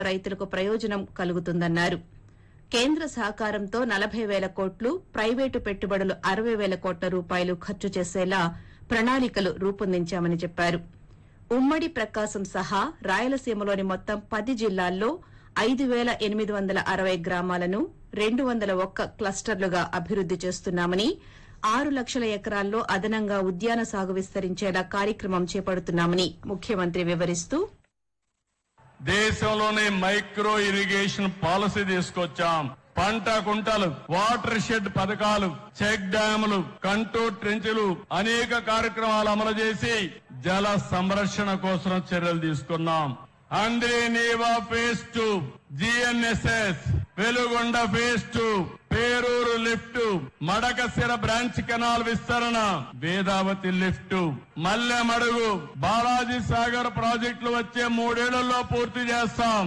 రైతులకు ప్రయోజనం కలుగుతుందన్నారు కేంద్ర సహకారంతో నలభై వేల కోట్లు ప్రైవేటు పెట్టుబడులు అరవై వేల కోట్ల రూపాయలు ఖర్చు చేసేలా ప్రణాళికలు రూపొందించామని చెప్పారు ఉమ్మడి ప్రకాశం సహా రాయలసీమలోని మొత్తం పది జిల్లాల్లో ఐదు వేల ఎనిమిది వందల అరవై గ్రామాలను రెండు వందల ఒక్క క్లస్టర్లుగా అభివృద్ది చేస్తున్నామని ఆరు లక్షల ఎకరాల్లో అదనంగా ఉద్యాన సాగు విస్తరించేలా కార్యక్రమం చేపడుతున్నామని ముఖ్యమంత్రి వివరిస్తూ దేశంలోనే మైక్రో ఇరిగేషన్ పాలసీ తీసుకొచ్చాం పంట కుంటలు వాటర్ షెడ్ పథకాలు చెక్ డ్యాములు కంటూర్ ట్రెంచులు అనేక కార్యక్రమాలు అమలు చేసి జల సంరక్షణ కోసం చర్యలు తీసుకున్నాం Handri Neeva phase two GNSS Veligonda phase two Peruru lift Madakasira branch canal విస్తరణ వేదావతి లిఫ్ట్ మల్లెమడుగు బాలాజీ సాగర్ ప్రాజెక్టులు వచ్చే మూడేళ్లలో పూర్తి చేస్తాం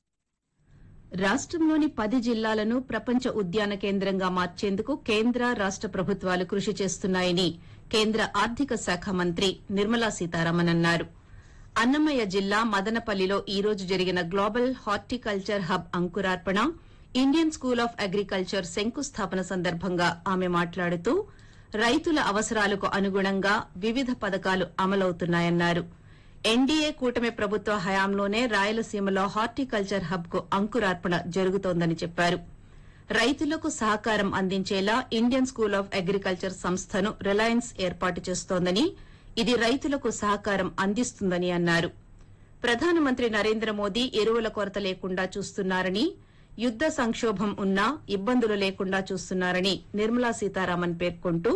రాష్టంలోని పది జిల్లాలను ప్రపంచ ఉద్యాన కేంద్రంగా మార్చేందుకు కేంద్ర రాష్ట ప్రభుత్వాలు కృషి చేస్తున్నాయని కేంద్ర ఆర్థిక శాఖ మంత్రి నిర్మలా సీతారామన్ అన్నారు అన్నమయ్య జిల్లా మదనపల్లిలో ఈ రోజు జరిగిన గ్లోబల్ హార్టికల్చర్ హబ్ అంకురార్పణ ఇండియన్ స్కూల్ ఆఫ్ అగ్రికల్చర్ శంకుస్థాపన సందర్భంగా ఆమె మాట్లాడుతూ రైతుల అవసరాలకు అనుగుణంగా వివిధ పథకాలు అమలవుతున్నాయన్నారు ఎన్డీఏ కూటమి ప్రభుత్వ హయాంలోనే రాయలసీమలో హార్టికల్చర్ హబ్ కు అంకురార్పణ జరుగుతోందని చెప్పారు రైతులకు సహకారం అందించేలా ఇండియన్ స్కూల్ ఆఫ్ అగ్రికల్చర్ సంస్థను రిలయన్స్ ఏర్పాటు చేస్తోందని ఇది రైతులకు సహకారం అందిస్తుందని అన్నారు ప్రధానమంత్రి నరేంద్ర మోదీ ఎరువుల కొరత లేకుండా చూస్తున్నారని యుద్ద సంక్షోభం ఉన్నా ఇబ్బందులు లేకుండా చూస్తున్నారని నిర్మలా సీతారామన్ పేర్కొంటూ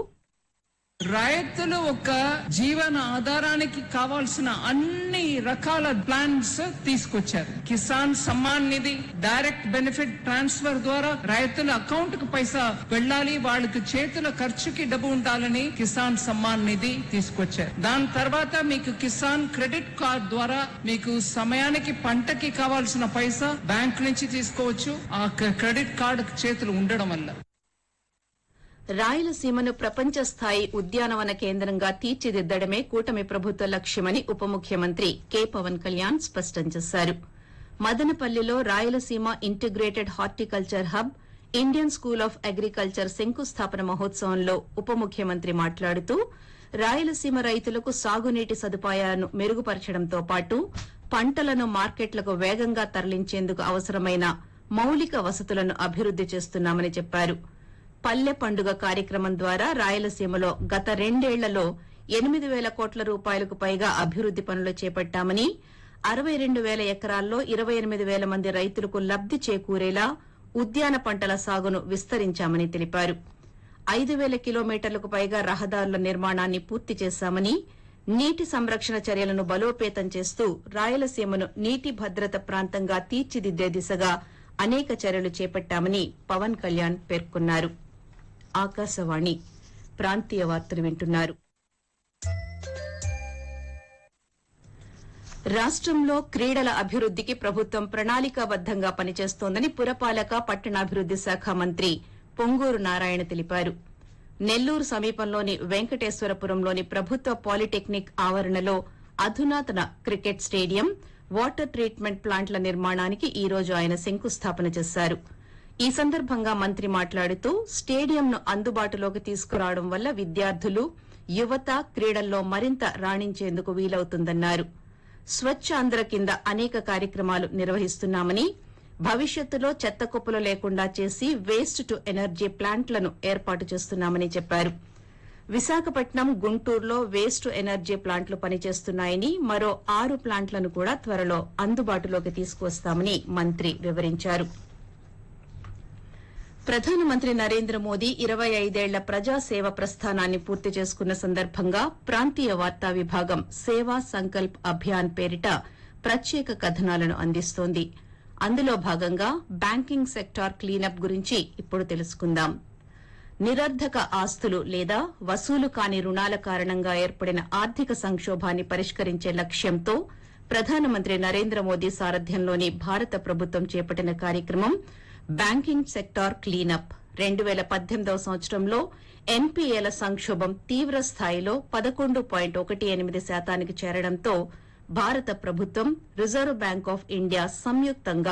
రైతులు ఒక జీవన ఆధారానికి కావాల్సిన అన్ని రకాల ప్లాన్స్ తీసుకొచ్చారు Kisan Samman Nidhi direct benefit transfer ద్వారా రైతుల అకౌంట్ కు పైసా వెళ్ళాలి వాళ్ళకి చేతుల ఖర్చుకి డబ్బు ఉండాలని కిసాన్ సమ్మాన్ నిధి తీసుకొచ్చారు దాని తర్వాత మీకు కిసాన్ క్రెడిట్ కార్డ్ ద్వారా మీకు సమయానికి పంటకి కావాల్సిన పైసా బ్యాంక్ నుంచి తీసుకోవచ్చు ఆ క్రెడిట్ కార్డ్ చేతులు ఉండడం వల్ల రాయలసీమను ప్రపంచ స్థాయి ఉద్యానవన కేంద్రంగా తీర్చిదిద్దడమే కూటమి ప్రభుత్వ లక్ష్యమని ఉప ముఖ్యమంత్రి కె పవన్ కళ్యాణ్ స్పష్టం చేశారు మదనపల్లిలో Rayalaseema integrated horticulture hub Indian school of agriculture శంకుస్థాపన మహోత్సవంలో ఉప ముఖ్యమంత్రి మాట్లాడుతూ రాయలసీమ రైతులకు సాగునీటి సదుపాయాలను మెరుగుపరచడంతో పాటు పంటలను మార్కెట్లకు వేగంగా తరలించేందుకు అవసరమైన మౌలిక వసతులను అభివృద్ది చేస్తున్నామని చెప్పారు పల్లె పండుగ కార్యక్రమం ద్వారా రాయలసీమలో గత రెండేళ్లలో ఎనిమిది వేల కోట్ల రూపాయలకు పైగా అభివృద్ది పనులు చేపట్టామని అరవై రెండు వేల ఎకరాల్లో ఇరవై ఎనిమిది వేల మంది రైతులకు లబ్ది చేకూరేలా ఉద్యాన పంటల సాగును విస్తరించామని తెలిపారు ఐదు వేల కిలోమీటర్లకు పైగా రహదారుల నిర్మాణాన్ని పూర్తి చేశామని నీటి సంరక్షణ చర్యలను బలోపేతం చేస్తూ రాయలసీమను నీటి భద్రత ప్రాంతంగా తీర్చిదిద్దే దిశగా అనేక చర్యలు చేపట్టామని పవన్ కళ్యాణ్ పేర్కొన్నారు ఆకాశవాణి ప్రాంతీయ వార్తలు వింటున్నారు రాష్టంలో క్రీడల అభివృద్దికి ప్రభుత్వం ప్రణాళికాబద్దంగా పనిచేస్తోందని పురపాలక పట్టణాభివృద్ది శాఖ మంత్రి పొంగూరు నారాయణ తెలిపారు నెల్లూరు సమీపంలోని వెంకటేశ్వరపురంలోని ప్రభుత్వ పాలిటెక్నిక్ ఆవరణలో అధునాతన క్రికెట్ స్టేడియం వాటర్ ట్రీట్మెంట్ ప్లాంట్ల నిర్మాణానికి ఈ రోజు ఆయన శంకుస్థాపన చేశారు ఈ సందర్భంగా మంత్రి మాట్లాడుతూ స్టేడియంను అందుబాటులోకి తీసుకురావడం వల్ల విద్యార్థులు యువత క్రీడల్లో మరింత రాణించేందుకు వీలవుతుందన్నారు స్వచ్ఛ ఆంధ్ర కింద అనేక కార్యక్రమాలు నిర్వహిస్తున్నామని భవిష్యత్తులో చెత్త కుప్పలు లేకుండా చేసి వేస్ట్ టు ఎనర్జీ ప్లాంట్లను ఏర్పాటు చేస్తున్నామని చెప్పారు విశాఖపట్నం గుంటూరులో వేస్ట్ టు ఎనర్జీ ప్లాంట్లు పనిచేస్తున్నాయని మరో ఆరు ప్లాంట్లను కూడా త్వరలో అందుబాటులోకి తీసుకువస్తామని మంత్రి వివరించారు ప్రధానమంత్రి నరేంద్ర మోదీ ఇరవై ఐదేళ్ల ప్రజాసేవ ప్రస్థానాన్ని పూర్తి చేసుకున్న సందర్భంగా ప్రాంతీయ వార్తా విభాగం సేవా సంకల్ప్ అభియాన్ పేరిట ప్రత్యేక కథనాలను అందిస్తోంది అందులో భాగంగా బ్యాంకింగ్ సెక్టార్ క్లీనప్ గురించి ఇప్పుడు తెలుసుకుందాం నిరర్ధక ఆస్తులు లేదా వసూలు కాని రుణాల కారణంగా ఏర్పడిన ఆర్థిక సంక్షోభాన్ని పరిష్కరించే లక్ష్యంతో ప్రధానమంత్రి నరేంద్ర మోదీ సారథ్యంలోని భారత ప్రభుత్వం చేపట్టిన కార్యక్రమం బ్యాంకింగ్ సెక్టార్ క్లీనప్ రెండు వేల పద్దెనిమిదవ సంవత్సరంలో ఎన్పీఏల సంక్షోభం తీవ్ర స్థాయిలో పదకొండు పాయింట్ ఒకటి ఎనిమిది శాతానికి చేరడంతో భారత ప్రభుత్వం రిజర్వ్ బ్యాంక్ ఆఫ్ ఇండియా సంయుక్తంగా